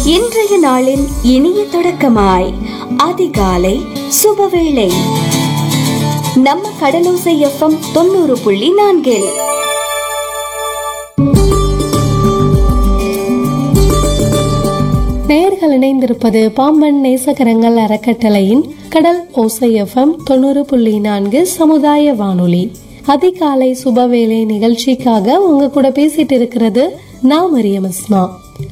இன்றைய நாளின் இனிய தொடக்கமாய் அதிகாலை சுபவேளை நம்ம கடலோசை எஃப்எம் தொண்ணூறு புள்ளி நான்கில் நேர்கள் இணைந்திருப்பது பாம்பன் நேசகரங்கள் அறக்கட்டளையின் கடல் ஓசை எஃப்எம் தொண்ணூறு புள்ளி நான்கு சமுதாய வானொலி அதிகாலை சுபவேளை நிகழ்ச்சிக்காக உங்க கூட பேசிட்டு இருக்கிறது நான் மரியம் அஸ்மா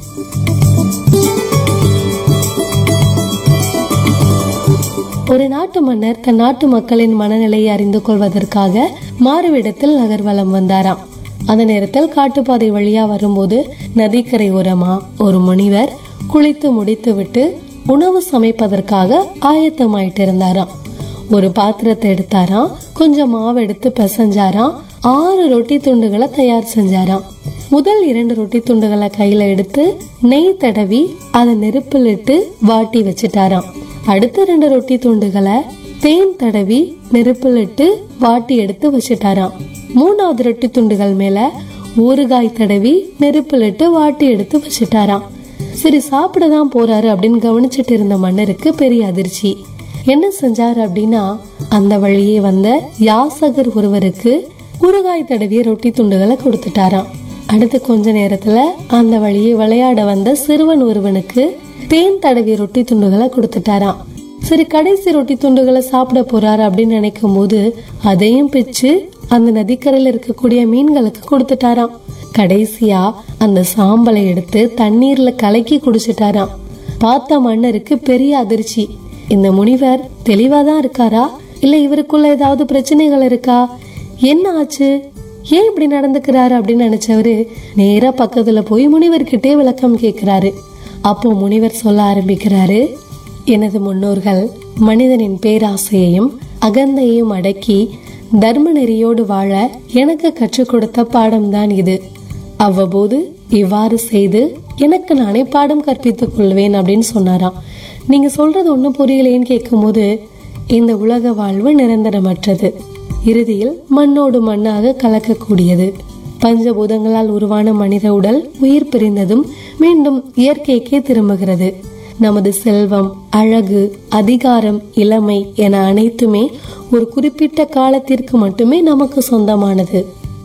ஒரு நாட்டு மன்னர் தன் நாட்டு மக்களின் மனநிலையை அறிந்து கொள்வதற்காக மாறுவிடத்தில் நகர்வலம் வந்தாராம் அந்த நேரத்தில் காட்டுப்பாதை வழியா வரும்போது நதிக்கரை ஓரமா ஒரு முனிவர் குளித்து முடித்துவிட்டு உணவு சமைப்பதற்காக ஆயத்தமாயிட்டு இருந்தாராம் ஒரு பாத்திரத்தை எடுத்தாராம் கொஞ்சம் மாவு எடுத்து பிசைஞ்சாராம் ஆறு ரொட்டி துண்டுகளை தயார் செஞ்சாராம் முதல் இரண்டு ரொட்டி துண்டுகளை கையில எடுத்து நெய் தடவி அதை நெருப்பில் இட்டு வாட்டி வச்சுட்டாராம் அடுத்த ரெண்டு ரொட்டி துண்டுகளை தேன் தடவி நெருப்பில் இட்டு வாட்டி எடுத்து வச்சுட்டாராம் மூணாவது ரொட்டி துண்டுகள் மேல ஊறுகாய் தடவி நெருப்பில் இட்டு வாட்டி எடுத்து வச்சுட்டாராம் சரி சாப்பிட தான் போறாரு அப்படின்னு கவனிச்சிட்டு இருந்த மன்னருக்கு பெரிய அதிர்ச்சி என்ன செஞ்சாரு அப்படின்னா அந்த வழியே வந்த யாசகர் ஒருவருக்கு ஊறுகாய் தடவிய ரொட்டி துண்டுகளை கொடுத்துட்டாராம் அடுத்து கொஞ்ச நேரத்துல அந்த வழியே விளையாட வந்த சிறுவன் ஒருவனுக்கு தேன் தடவிய ரொட்டி துண்டுகளை கொடுத்துட்டாராம் சரி கடைசி ரொட்டி துண்டுகளை சாப்பிட போறாரு அப்படின்னு நினைக்கும் போது அதையும் பிச்சு அந்த நதிக்கரையில இருக்கக்கூடிய மீன்களுக்கு கொடுத்துட்டாராம் கடைசியா அந்த சாம்பலை எடுத்து தண்ணீர்ல கலக்கி குடிச்சிட்டாராம் பார்த்த மன்னருக்கு பெரிய அதிர்ச்சி இந்த முனிவர் தெளிவாதான் இருக்காரா இல்ல இவருக்குள்ள ஏதாவது பிரச்சனைகள் இருக்கா என்ன ஆச்சு ஏன் இப்படி நடந்துக்கிறாரு அப்படின்னு நினைச்சவரு நேரா பக்கத்துல போய் முனிவர்கிட்டே விளக்கம் கேக்குறாரு அப்போ முனிவர் சொல்ல ஆரம்பிக்கிறாரு எனது முன்னோர்கள் மனிதனின் பேராசையையும் அகந்தையையும் அடக்கி தர்ம நெறியோடு வாழ எனக்கு கற்றுக் கொடுத்த பாடம்தான் இது அவ்வப்போது இவ்வாறு செய்து எனக்கு நானே பாடம் கற்பித்துக் கொள்வேன் அப்படின்னு சொன்னாராம் நீங்க சொல்றது ஒன்னும் புரியலேன்னு கேட்கும்போது இந்த உலக வாழ்வு நிரந்தரமற்றது இறுதியில் மண்ணோடு மண்ணாக கலக்கக்கூடியது பஞ்சபூதங்களால் உருவான மனித உடல் உயிர் பிரிந்ததும் மீண்டும் இயற்கைக்கே திரும்புகிறது நமது செல்வம் அழகு அதிகாரம் இளமை என அனைத்துமே ஒரு குறிப்பிட்ட காலத்திற்கு மட்டுமே நமக்கு சொந்தமானது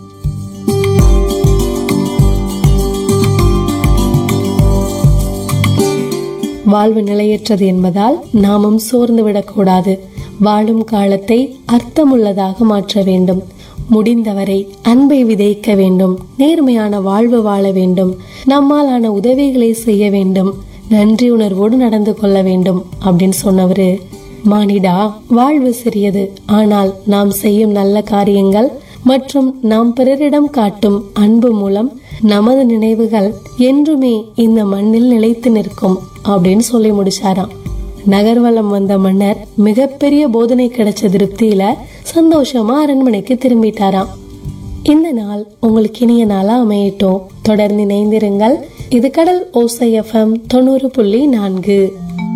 வாழ்வு நிலையற்றது என்பதால் நாமும் சோர்ந்து விடக்கூடாது வாழும் காலத்தை அர்த்தமுள்ளதாக மாற்ற வேண்டும் முடிந்தவரை அன்பை விதைக்க வேண்டும் நேர்மையான வாழ்வு வாழ வேண்டும் நம்மாலான உதவிகளை செய்ய வேண்டும் நன்றி உணர்வோடு நடந்து கொள்ள வேண்டும் அப்படின்னு சொன்னவரு மானிடா வாழ்வு சிறியது ஆனால் நாம் செய்யும் நல்ல காரியங்கள் மற்றும் நாம் பிறரிடம் காட்டும் அன்பு மூலம் நமது நினைவுகள் என்றுமே இந்த மண்ணில் நிலைத்து நிற்கும் அப்படின்னு சொல்லி முடிச்சாராம் நகர்வலம் வந்த மன்னர் மிகப்பெரிய போதனை கிடைச்ச திருப்தியில சந்தோஷமா அரண்மனைக்கு திரும்பிட்டாராம் இந்த நாள் உங்களுக்கு இனிய நாளா அமையட்டும் தொடர்ந்து இணைந்திருங்கள் இது கடல் ஓசை எஃப்எம் தொண்ணூறு புள்ளி நான்கு